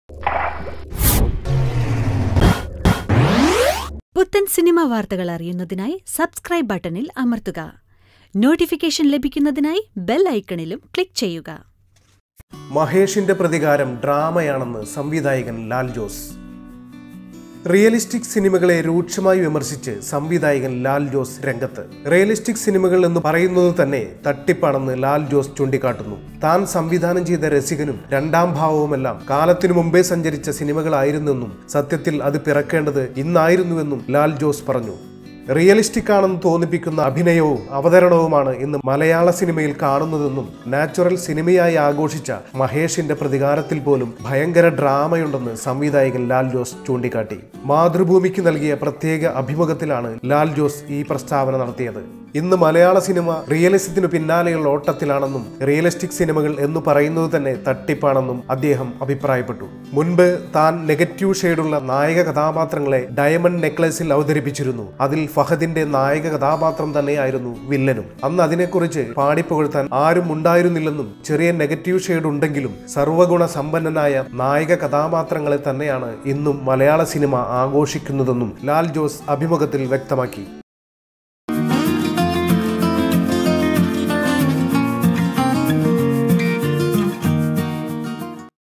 പുത്തൻ സിനിമ വാർത്തകൾ അറിയുന്നതിനായി സബ്സ്ക്രൈബ് ബട്ടണിൽ അമർത്തുക നോട്ടിഫിക്കേഷൻ ലഭിക്കുന്നതിനായി ബെൽ ഐക്കണിലും ക്ലിക്ക് ചെയ്യുക മഹേഷിന്റെ പ്രതികാരം ഡ്രാമയാണെന്ന് സംവിധായകൻ ലാൽ ജോസ് റിയലിസ്റ്റിക് സിനിമകളെ രൂക്ഷമായി വിമർശിച്ച് സംവിധായകൻ ലാൽ ജോസ് രംഗത്ത് റിയലിസ്റ്റിക് സിനിമകൾ എന്ന് പറയുന്നത് തന്നെ തട്ടിപ്പാണെന്ന് ലാൽ ജോസ് ചൂണ്ടിക്കാട്ടുന്നു താൻ സംവിധാനം ചെയ്ത രസികനും രണ്ടാം ഭാവവുമെല്ലാം കാലത്തിനു മുമ്പേ സഞ്ചരിച്ച സിനിമകളായിരുന്നെന്നും സത്യത്തിൽ അത് പിറക്കേണ്ടത് ഇന്നായിരുന്നുവെന്നും ലാൽ ജോസ് പറഞ്ഞു റിയലിസ്റ്റിക് ആണെന്ന് തോന്നിപ്പിക്കുന്ന അഭിനയവും അവതരണവുമാണ് ഇന്ന് മലയാള സിനിമയിൽ കാണുന്നതെന്നും നാച്ചുറൽ സിനിമയായി ആഘോഷിച്ച മഹേഷിന്റെ പ്രതികാരത്തിൽ പോലും ഭയങ്കര ഡ്രാമയുണ്ടെന്ന് സംവിധായകൻ ലാൽ ജോസ് ചൂണ്ടിക്കാട്ടി മാതൃഭൂമിക്ക് നൽകിയ പ്രത്യേക അഭിമുഖത്തിലാണ് ലാൽ ജോസ് ഈ പ്രസ്താവന നടത്തിയത് ഇന്ന് മലയാള സിനിമ റിയലിസത്തിന് പിന്നാലെയുള്ള ഓട്ടത്തിലാണെന്നും റിയലിസ്റ്റിക് സിനിമകൾ എന്ന് പറയുന്നത് തന്നെ തട്ടിപ്പാണെന്നും അദ്ദേഹം അഭിപ്രായപ്പെട്ടു മുൻപ് താൻ നെഗറ്റീവ് ഷെയ്ഡുള്ള നായക കഥാപാത്രങ്ങളെ ഡയമണ്ട് നെക്ലസിൽ അവതരിപ്പിച്ചിരുന്നു അതിൽ ഫഹദിന്റെ നായക കഥാപാത്രം തന്നെയായിരുന്നു വില്ലനും അന്ന് അതിനെക്കുറിച്ച് പാടിപ്പുകഴ്ത്താൻ ആരും ഉണ്ടായിരുന്നില്ലെന്നും ചെറിയ നെഗറ്റീവ് ഷെയ്ഡ് ഉണ്ടെങ്കിലും സർവ്വഗുണ സമ്പന്നനായ നായക കഥാപാത്രങ്ങളെ തന്നെയാണ് ഇന്നും മലയാള സിനിമ ആഘോഷിക്കുന്നതെന്നും ലാൽ ജോസ് അഭിമുഖത്തിൽ വ്യക്തമാക്കി